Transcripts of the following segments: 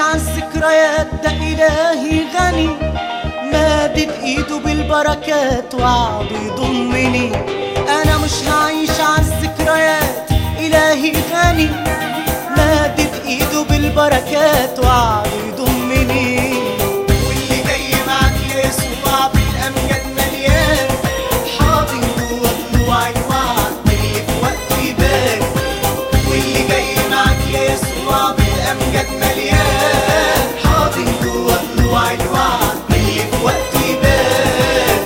عالذكريات ده إلهي غني مادد إيده بالبركات وعد يضمني أنا مش هعيش عالذكريات إلهي غني مادد إيده بالبركات وعد يضمني واللي جاي معاك يا يسوع بالأمجاد مليان حاضن جوا ضلوع الوعد اللي في وقته يبان واللي جاي معاك يا يسوع بالامجاد مليان حاضن جوا ضلوع الوعد اللي في وقته يبان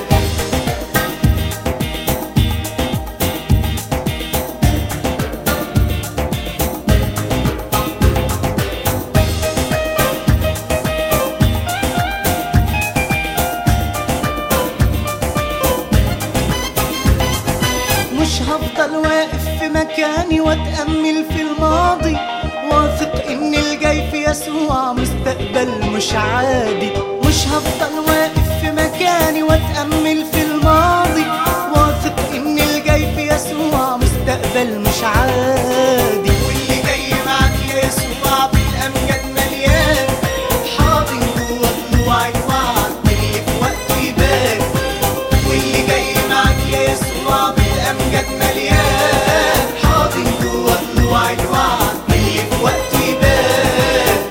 مش هفضل واقف في مكاني واتأمل في الماضي واثق ان الجاي في يسوع مستقبل مش عادي مش هفضل واقف في مكاني واتأمل في الماضي واثق ان الجاي في يسوع مستقبل مش عادي واللي جاي معاك يا يسوع بالامجاد مليان حاضن جوا ضلوع الوعد اللي في وقته يبان واللي جاي معاك يا يسوع بالامجاد مليان حاضن جوا ضلوع الوعد اللي في وقته يبان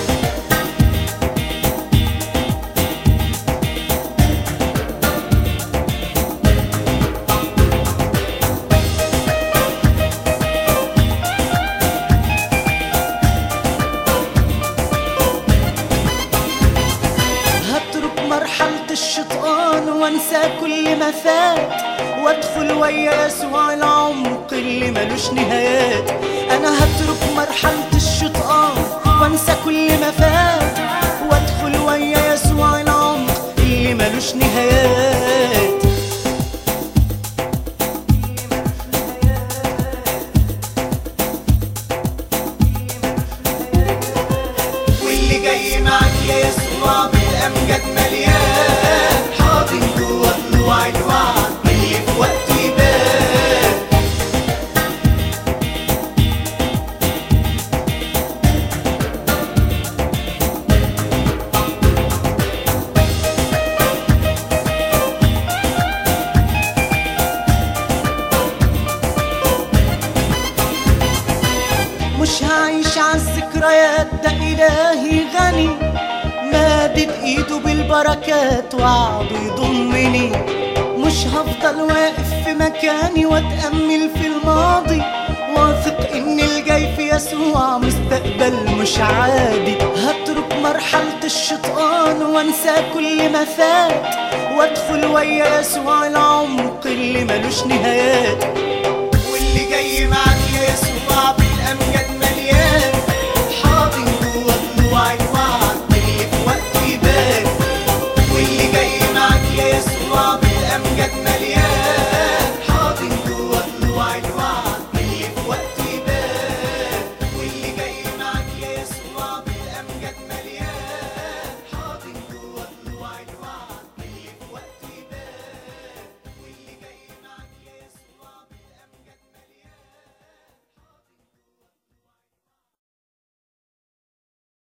هترك مرحلة الشيطان وانسى كل ما فات وادخل ويا يسوع العمق اللي ملوش نهايات انا هترك مرحلة الشيطان وانسى كل ما فات وادخل ويا يسوع العمق اللي ملوش نهايات واللي جاي معاك يا يسوع بالامجاد مليان حاضن جوا ضلوع الوعد اللي في وقته يبان مش هعيش عالذكريات ده إلهي غني مادد إيده بالبركات وعده يضمني مش هفضل واقف في مكاني واتأمل في الماضي واثق إن الجاي في يسوع مستقبل مش عادي هترك مرحلة الشيطان وانسى كل ما فات وادخل ويا يسوع العمق اللي ملوش نهايات واللي جاي معاك